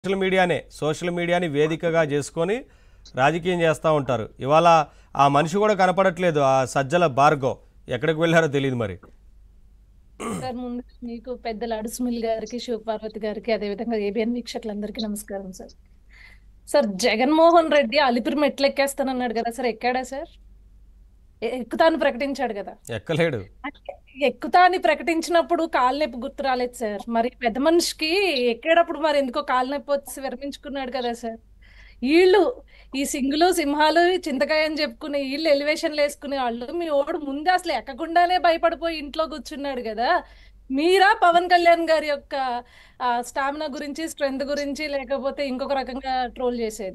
Social మీడియానే social మీడియాని వేదికగా చేసుకొని రాజకీయం చేస్తూ ఉంటారు ఇవాళ ఆ మనిషి కూడా కనపడట్లేదు ఆ సజ్జల భార్గవ్ ఎక్కడికి వెళ్ళారో తెలియదు మరి సార్ ముందు మీకు పెద్దల అడుసుమిల్ గారికి శివపార్వతి గారికి అదేవిధంగా ఏబిఎన్ వీక్షకులందరికీ నమస్కారం సార్ సార్ జగన్మోహన్ రెడ్డి అలిపిరి మెట్లు ఎక్కేస్తానన్నాడు కదా సార్ ఎక్కాడా సార్ ఎ- ఎక్కుతాను ప్రకటించాడు కదా ఎక్కలేడు అంటే ఎక్కుతా అని ప్రకటించినప్పుడు కాలు నొప్పి గుర్తు రాలేదు సార్ మరి పెద్ద మనిషికి ఎక్కేటప్పుడు మరి ఎందుకో కాలు నొప్పి వచ్చి విరమించుకున్నాడు కదా సార్ వీళ్ళు ఈ సింగులు సింహాలు చింతకాయ అని చెప్పుకునే వీళ్ళు ఎలివేషన్లు వేసుకునే వాళ్ళు మీ ఓడు ముందే అసలు ఎక్కకుండానే భయపడిపోయి ఇంట్లో కూర్చున్నాడు కదా మీరా పవన్ కళ్యాణ్ గారి యొక్క స్టామినా గురించి స్ట్రెంగ్త్ గురించి లేకపోతే ఇంకొక రకంగా ట్రోల్ చేసేది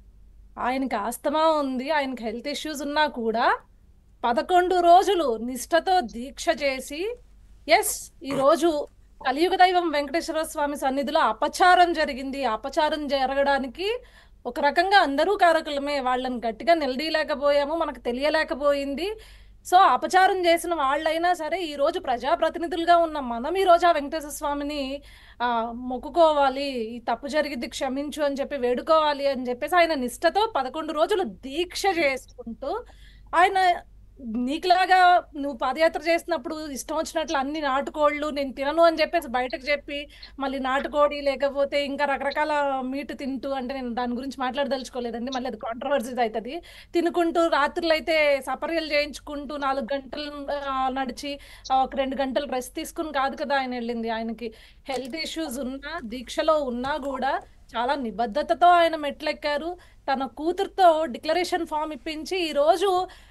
ఆయనకి ఆస్తమా ఉంది ఆయనకి హెల్త్ ఇష్యూస్ ఉన్నా కూడా పదకొండు రోజులు నిష్ఠతో దీక్ష చేసి ఎస్ ఈరోజు కలియుగ దైవం వెంకటేశ్వర స్వామి సన్నిధిలో అపచారం జరిగింది ఆ అపచారం జరగడానికి ఒక రకంగా అందరూ కారకులమే వాళ్ళని గట్టిగా నిలదీయలేకపోయాము మనకు తెలియలేకపోయింది సో అపచారం చేసిన వాళ్ళైనా సరే ఈ రోజు ప్రజాప్రతినిధులుగా ఉన్న మనం ఈ రోజు ఆ వెంకటేశ్వర స్వామిని ఆ మొక్కుకోవాలి ఈ తప్పు జరిగింది క్షమించు అని చెప్పి వేడుకోవాలి అని చెప్పేసి ఆయన నిష్ఠతో పదకొండు రోజులు దీక్ష చేసుకుంటూ ఆయన నీకులాగా నువ్వు పాదయాత్ర చేసినప్పుడు ఇష్టం వచ్చినట్లు అన్ని నాటుకోళ్ళు నేను తినను అని చెప్పేసి బయటకు చెప్పి మళ్ళీ నాటుకోడి లేకపోతే ఇంకా రకరకాల మీట్ తింటూ అంటే నేను దాని గురించి మాట్లాడదలుచుకోలేదండి మళ్ళీ అది కాంట్రవర్సీ అవుతుంది తినుకుంటూ రాత్రులు అయితే సపర్యలు చేయించుకుంటూ నాలుగు గంటలు ఆ, నడిచి ఆ, ఒక రెండు గంటలు రెస్ట్ తీసుకుని కాదు కదా ఆయన వెళ్ళింది ఆయనకి హెల్త్ ఇష్యూస్ ఉన్నా దీక్షలో ఉన్నా కూడా చాలా నిబద్ధతతో ఆయన మెట్లెక్కారు తన కూతురుతో డిక్లరేషన్ ఫామ్ ఇప్పించి ఈరోజు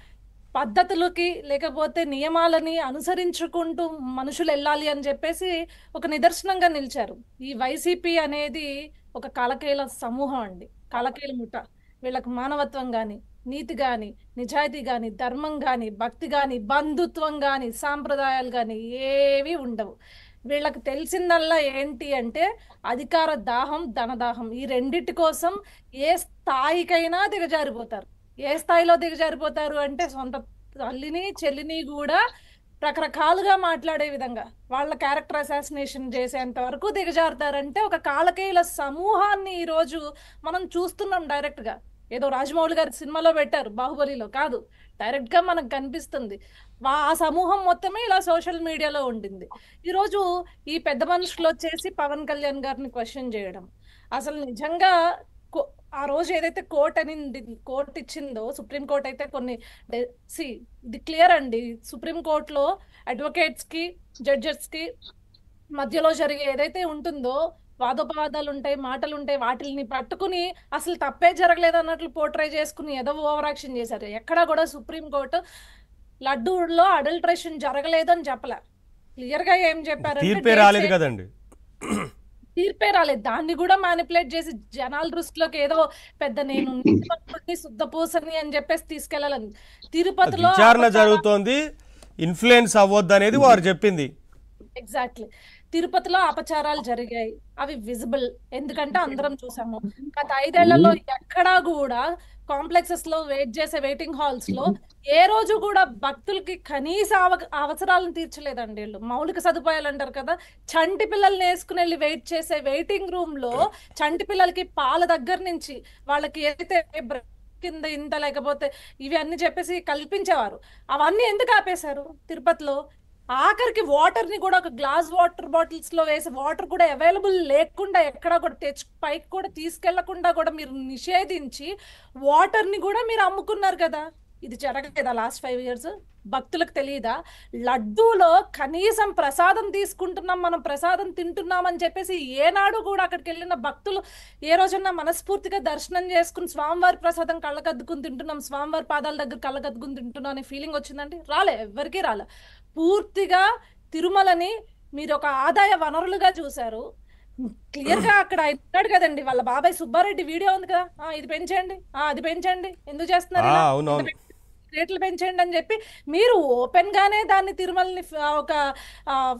పద్ధతులకి లేకపోతే నియమాలని అనుసరించుకుంటూ మనుషులు వెళ్ళాలి అని చెప్పేసి ఒక నిదర్శనంగా నిలిచారు ఈ వైసీపీ అనేది ఒక కలకేల సమూహం అండి కలకేల ముఠ వీళ్ళకి మానవత్వం కానీ నీతి కానీ నిజాయితీ కానీ ధర్మం కానీ భక్తి కానీ బంధుత్వం కానీ సాంప్రదాయాలు కానీ ఏవి ఉండవు వీళ్ళకి తెలిసిందల్లా ఏంటి అంటే అధికార దాహం ధనదాహం ఈ రెండిటి కోసం ఏ స్థాయికైనా దిగజారిపోతారు ఏ స్థాయిలో దిగజారిపోతారు అంటే సొంత తల్లిని చెల్లిని కూడా రకరకాలుగా మాట్లాడే విధంగా వాళ్ళ క్యారెక్టర్ అసాసినేషన్ చేసేంత వరకు దిగజారుతారంటే ఒక కాలకేయుల సమూహాన్ని ఈరోజు మనం చూస్తున్నాం డైరెక్ట్ గా ఏదో రాజమౌళి గారి సినిమాలో పెట్టారు బాహుబలిలో కాదు డైరెక్ట్ గా మనకు కనిపిస్తుంది వా- ఆ సమూహం మొత్తమే ఇలా సోషల్ మీడియాలో ఉండింది ఈరోజు ఈ పెద్ద మనుషులు వచ్చేసి పవన్ కళ్యాణ్ గారిని క్వశ్చన్ చేయడం అసలు నిజంగా కో- ఆ రోజు ఏదైతే కోర్ట్ అనింది కోర్ట్ ఇచ్చిందో సుప్రీం కోర్ట్ అయితే కొన్ని సి ఇది క్లియర్ అండి సుప్రీం కోర్టులో అడ్వకేట్స్ కి జడ్జెస్ కి మధ్యలో జరిగే ఏదైతే ఉంటుందో వాదోపవాదాలు ఉంటాయి మాటలు ఉంటాయి వాటిని పట్టుకుని అసలు తప్పే జరగలేదు అన్నట్లు పోర్ట్రే చేసుకుని ఏదో ఓవర్ యాక్షన్ చేశారు ఎక్కడా కూడా సుప్రీం కోర్టు లడ్డూలో అడల్ట్రేషన్ జరగలేదు అని చెప్పలే క్లియర్ గా ఏం చెప్పారంటే తీర్పే dates రాలేదు ఏ- కదండి తీర్పే రాలేదు దాన్ని కూడా మ్యానిపులేట్ చేసి జనాల దృష్టిలోకి ఏదో పెద్ద నేను నీతిమంతుడిని, శుద్ధపూసని అని చెప్పేసి తీసుకెళ్లాలని తిరుపతిలో విచారణ జరుగుతోంది ఇన్ఫ్లుయెన్స్ అవ్వద్దు అనేది వారు చెప్పింది ఎగ్జాక్ట్లీ తిరుపతిలో అపచారాలు జరిగాయి అవి విజిబుల్ ఎందుకంటే అందరం చూసాము గత ఐదేళ్లలో ఎక్కడా కూడా కాంప్లెక్సెస్ లో వెయిట్ చేసే వెయిటింగ్ హాల్స్ లో ఏ రోజు కూడా భక్తులకి కనీస అవ- అవసరాలను తీర్చలేదండి వీళ్ళు మౌలిక సదుపాయాలు అంటారు కదా చంటి పిల్లల్ని వేసుకుని వెళ్ళి వెయిట్ చేసే వెయిటింగ్ రూమ్ లో చంటి పిల్లలకి పాల దగ్గర నుంచి వాళ్ళకి ఏదైతే బ్ర- కింద ఇంత లేకపోతే ఇవి అన్ని చెప్పేసి కల్పించేవారు అవన్నీ ఎందుకు ఆపేశారు తిరుపతిలో ఆఖరికి వాటర్ ని కూడా ఒక గ్లాస్ వాటర్ బాటిల్స్ లో వేసి వాటర్ కూడా అవైలబుల్ లేకుండా ఎక్కడా కూడా తెచ్చు పైకి కూడా తీసుకెళ్లకుండా కూడా మీరు నిషేధించి వాటర్ ని కూడా మీరు అమ్ముకున్నారు కదా ఇది జరగలేదా లాస్ట్ ఫైవ్ ఇయర్స్ భక్తులకు తెలియదా లడ్డూలో కనీసం ప్రసాదం తీసుకుంటున్నాం మనం ప్రసాదం తింటున్నాం అని చెప్పేసి ఏనాడు కూడా అక్కడికి వెళ్ళిన భక్తులు ఏ రోజున్నా మనస్ఫూర్తిగా దర్శనం చేసుకుని స్వామివారి ప్రసాదం కళ్ళకద్దుకుని తింటున్నాం స్వామివారి పాదాల దగ్గర కళ్ళకద్దుకుని తింటున్నాం అనే ఫీలింగ్ వచ్చిందండి రాలే ఎవరికీ రాలే పూర్తిగా తిరుమలని మీరు ఒక ఆదాయ వనరులుగా చూశారు క్లియర్ గా అక్కడ ఆయన ఉన్నాడు కదండి వాళ్ళ బాబాయ్ సుబ్బారెడ్డి వీడియో ఉంది కదా ఆ ఇది పెంచండి ఆ అది పెంచండి ఎందుకు చేస్తున్నారు ఆ, ఇలా? అవునవును. ఇంత పెంచండి, రేట్లు పెంచండి అని చెప్పి మీరు ఓపెన్ గానే దాన్ని తిరుమలని ఫ- ఒక